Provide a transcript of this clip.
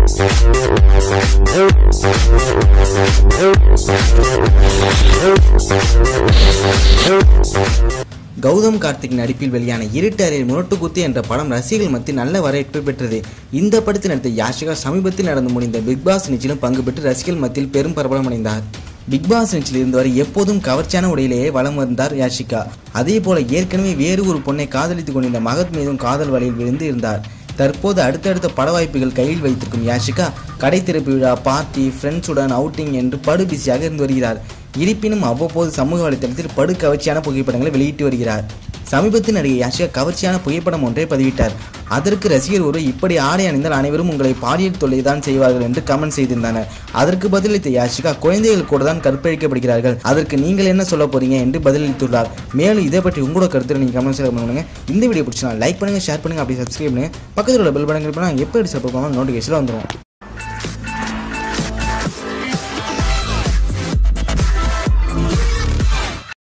கௌதம் கார்த்திக் நடிப்பில் வெளியான இருட்டறையில் முரட்டுக்குத்து என்ற படம் ரசிகர்கள் மத்தியில் நல்ல வரவேற்பு பெற்றது இந்த படத்தில் நடித்த யாஷிகா சமீபத்தில் நடந்து முடிந்த பிக் பாஸ் நிகழ்ச்சியிலும் பங்கு பெற்று ரசிகர்கள் மத்தியில் பெரும் பிரபலம் அடைந்தார் பிக் பாஸ் நிகழ்ச்சியில் இருந்தவரை எப்போதும் கவர்ச்சியான உடையிலேயே வலம் வந்தார் யாஷிகா அதே போல ஏற்கனவே வேறு ஒரு பொண்ணை காதலித்துக் கொண்டிருந்த மகத் மீதும் காதல் வலையில் விழுந்து இருந்தார் தற்போது அடுத்தடுத்த பட வாய்ப்புகள் கையில் வைத்திருக்கும் யாஷிகா கடை திறப்பு விழா பார்ட்டி ஃப்ரெண்ட்ஸுடன் அவுட்டிங் என்று படு பிஸியாக இருந்து வருகிறார் இருப்பினும் அவ்வப்போது சமூக வலைத்தளத்தில் படு கவர்ச்சியான புகைப்படங்களை வெளியிட்டு வருகிறார் சமீபத்தில் நடிகை யாஷிகா கவர்ச்சியான புகைப்படம் ஒன்றை பதிவிட்டார் அதற்கு ரசிகர் ஒரு இப்படி ஆடை அணிந்தால் அனைவரும் உங்களை பாலியல் தொல்லை தான் செய்வார்கள் என்று கமெண்ட் செய்திருந்தனர் அதற்கு பதிலளித்த யாஷிகா குழந்தைகள் கூட தான் கற்பழிக்கப்படுகிறார்கள் அதற்கு நீங்கள் என்ன சொல்ல போறீங்க என்று பதிலளித்துள்ளார் மேலும் இதை பற்றி உங்களோட கருத்து நீங்கள் கமெண்ட் செய்ய பண்ணுங்க இந்த வீடியோ பிடிச்சினா லைக் பண்ணுங்க ஷேர் பண்ணுங்க அப்படி சப்ஸ்கிரைப் பண்ணுங்க பக்கத்தில் உள்ள பெல் பட்டன் கிளிக் பண்ணா எப்படி சப்போர்ட் பண்ணாலும் நோட்டிஃபிகேஷன் வந்துடும்